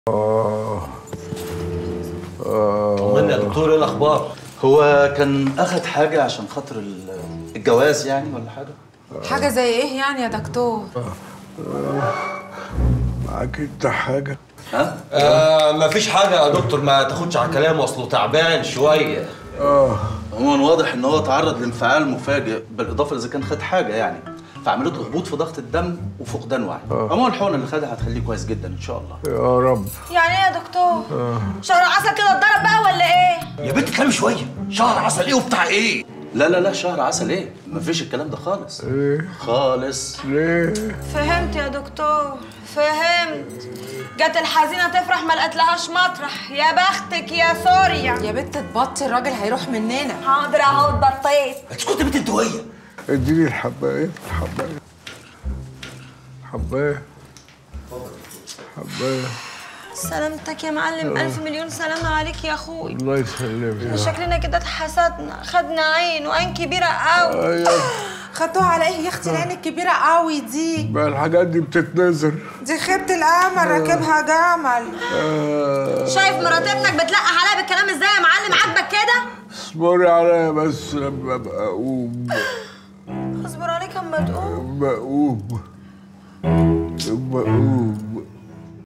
طمنا يا دكتور ايه الاخبار؟ هو كان اخد حاجه عشان خاطر ال- الجواز يعني ولا حاجه حاجة زي ايه يعني يا دكتور؟ معاك انت حاجة ها آه مفيش حاجه يا دكتور ما تاخدش على كلامه اصله تعبان شويه عموما واضح ان هو تعرض لانفعال مفاجئ بالاضافه اذا كان خد حاجه يعني فعملت له هبوط في ضغط الدم وفقدان وعي عموما الحقنه اللي خدها هتخليه كويس جدا ان شاء الله يا رب يعني ايه يا دكتور؟ شهر عسل كده اتضرب بقى ولا ايه؟ يا بنت تكلمي شويه شهر عسل ايه وبتاع ايه؟ لا لا لا شهر عسل ايه مفيش الكلام ده خالص ايه خالص ليه فهمت يا دكتور فهمت جت الحزينة تفرح ما لقتلهاش مطرح يا بختك يا سوريا يا بنت تبطي الراجل هيروح مننا حاضر اهو اتبطيت اسكتي يا بنت انت وهي اديني الحباية الحباية حباية حباية سلامتك يا معلم ألف مليون سلامة عليك يا أخوي الله يسلمك شكلنا كده اتحسدنا خدنا عين وعين كبيرة قوي ايوه خدوها على ايه يا اختي العين الكبيرة قوي دي؟ بقى الحاجات دي بتتنظر دي خيبة الأمل راكبها جمل آه، شايف مرات ابنك بتلقح عليا بالكلام ازاي يا معلم عاجبك كده؟ اصبري عليا بس لما ابقى اقوم اصبر عليك اما تقوم لما اقوم لما اقوم